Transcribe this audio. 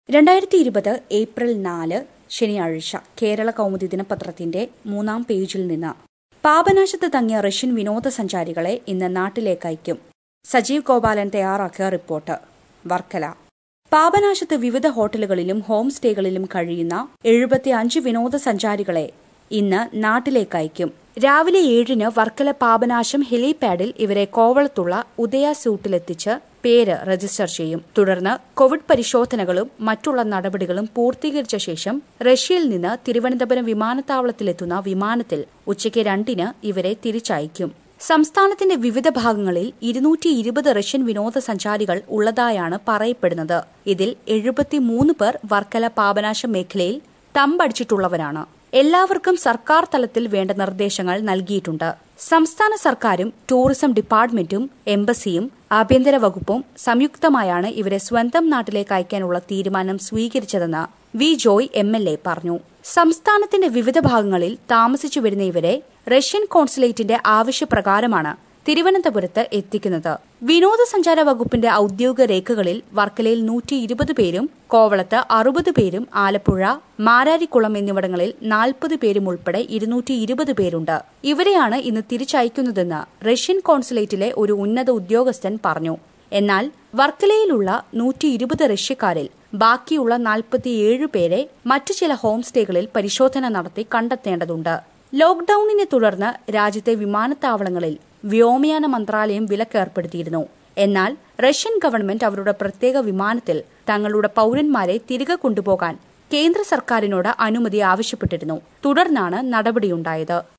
രണ്ടായിരത്തി ഇരുപത് ഏപ്രിൽ നാല് ശനിയാഴ്ച കേരള കൗമുദി ദിനപത്രത്തിന്റെ മൂന്നാം പേജിൽ നിന്ന് പാപനാശത്ത് തങ്ങിയ റഷ്യൻ വിനോദസഞ്ചാരികളെ ഇന്ന് നാട്ടിലേക്ക് അയക്കും സജീവ് ഗോപാലൻ തയ്യാറാക്കിയ റിപ്പോർട്ട് വർക്കല പാപനാശത്ത് വിവിധ ഹോട്ടലുകളിലും ഹോം സ്റ്റേകളിലും കഴിയുന്ന എഴുപത്തി അഞ്ച് വിനോദസഞ്ചാരികളെ ഇന്ന് നാട്ടിലേക്ക് അയക്കും രാവിലെ ഏഴിന് വർക്കല പാപനാശം ഹെലിപാഡിൽ ഇവരെ കോവളത്തുള്ള ഉദയ സൂട്ടിലെത്തിച്ച് പേര് രജിസ്റ്റർ ചെയ്യും തുടർന്ന് കോവിഡ് പരിശോധനകളും മറ്റുള്ള നടപടികളും പൂർത്തീകരിച്ച ശേഷം റഷ്യയിൽ നിന്ന് തിരുവനന്തപുരം വിമാനത്താവളത്തിലെത്തുന്ന വിമാനത്തിൽ ഉച്ചയ്ക്ക് രണ്ടിന് ഇവരെ തിരിച്ചയക്കും സംസ്ഥാനത്തിന്റെ വിവിധ ഭാഗങ്ങളിൽ ഇരുന്നൂറ്റി ഇരുപത് റഷ്യൻ വിനോദസഞ്ചാരികൾ ഉള്ളതായാണ് പറയപ്പെടുന്നത് ഇതിൽ എഴുപത്തിമൂന്ന് പേർ വർക്കല പാപനാശം മേഖലയിൽ തമ്പടിച്ചിട്ടുള്ളവരാണ് എല്ലാവർക്കും സർക്കാർ തലത്തിൽ വേണ്ട നിർദ്ദേശങ്ങൾ നൽകിയിട്ടുണ്ട് സംസ്ഥാന സർക്കാരും ടൂറിസം ഡിപ്പാർട്ട്മെന്റും എംബസിയും ആഭ്യന്തര വകുപ്പും സംയുക്തമായാണ് ഇവരെ സ്വന്തം നാട്ടിലേക്ക് അയക്കാനുള്ള തീരുമാനം സ്വീകരിച്ചതെന്ന് V Joy M L A പറഞ്ഞു സംസ്ഥാനത്തിന്റെ വിവിധ ഭാഗങ്ങളിൽ താമസിച്ചു വരുന്ന ഇവരെ റഷ്യൻ കോൺസുലേറ്റിന്റെ ആവശ്യപ്രകാരമാണ് തിരുവനന്തപുരത്ത് എത്തിക്കുന്നത് വിനോദസഞ്ചാര വകുപ്പിന്റെ ഔദ്യോഗിക രേഖകളിൽ വർക്കലയിൽ നൂറ്റി ഇരുപത് പേരും കോവളത്ത് അറുപത് പേരും ആലപ്പുഴ മാരാരിക്കുളം എന്നിവിടങ്ങളിൽ നാൽപ്പത് പേരും ഉൾപ്പെടെ ഇരുന്നൂറ്റി ഇരുപത് പേരുണ്ട് ഇവരെയാണ് ഇന്ന് തിരിച്ചയക്കുന്നതെന്ന് റഷ്യൻ കോൺസുലേറ്റിലെ ഒരു ഉന്നത ഉദ്യോഗസ്ഥൻ പറഞ്ഞു എന്നാൽ വർക്കലയിലുള്ള നൂറ്റി ഇരുപത് റഷ്യക്കാരിൽ ബാക്കിയുള്ള നാൽപ്പത്തിയേഴ് പേരെ മറ്റു ചില ഹോം സ്റ്റേകളിൽ പരിശോധന നടത്തി കണ്ടെത്തേണ്ടതുണ്ട് ലോക്ഡൌണിനെ തുടർന്ന് രാജ്യത്തെ വിമാനത്താവളങ്ങളിൽ വ്യോമയാന മന്ത്രാലയം വിലക്കേർപ്പെടുത്തിയിരുന്നു എന്നാൽ റഷ്യൻ ഗവൺമെന്റ് അവരുടെ പ്രത്യേക വിമാനത്തിൽ തങ്ങളുടെ പൌരന്മാരെ തിരികെ കൊണ്ടുപോകാൻ കേന്ദ്ര സർക്കാരിനോട് അനുമതി ആവശ്യപ്പെട്ടിരുന്നു തുടർന്നാണ് നടപടിയുണ്ടായത്